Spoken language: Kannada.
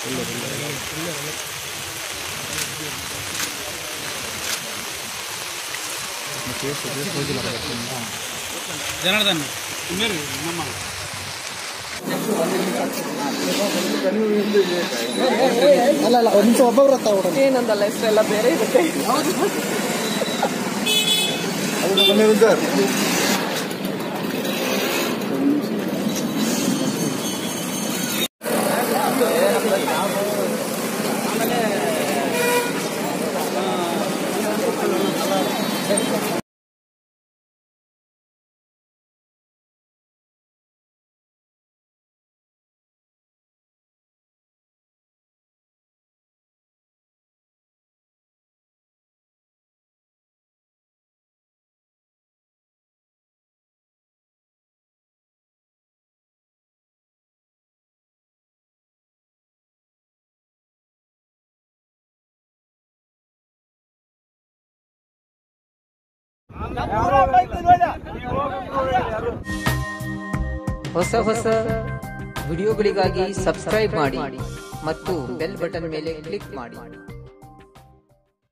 ಜನಾರ್ದನ್ ಮೇರಿ ನಮ್ಮ ಅಲ್ಲ ಅಲ್ಲ ಒಂದು ನಿಮಿಷ ಒಬ್ಬೊಬ್ರು ಹತ್ತ ಹೊಡೋಣ ಏನಂದಲ್ಲ ಹೆಸರೆಲ್ಲ ಬೇರೆ ಇರುತ್ತೆ ಸರ್ ಹೊಸ ಹೊಸ ವಿಡಿಯೋಗಳಿಗಾಗಿ ಸಬ್ಸ್ಕ್ರೈಬ್ ಮಾಡಿ ಮತ್ತು ಬೆಲ್ ಬಟನ್ ಮೇಲೆ ಕ್ಲಿಕ್ ಮಾಡಿ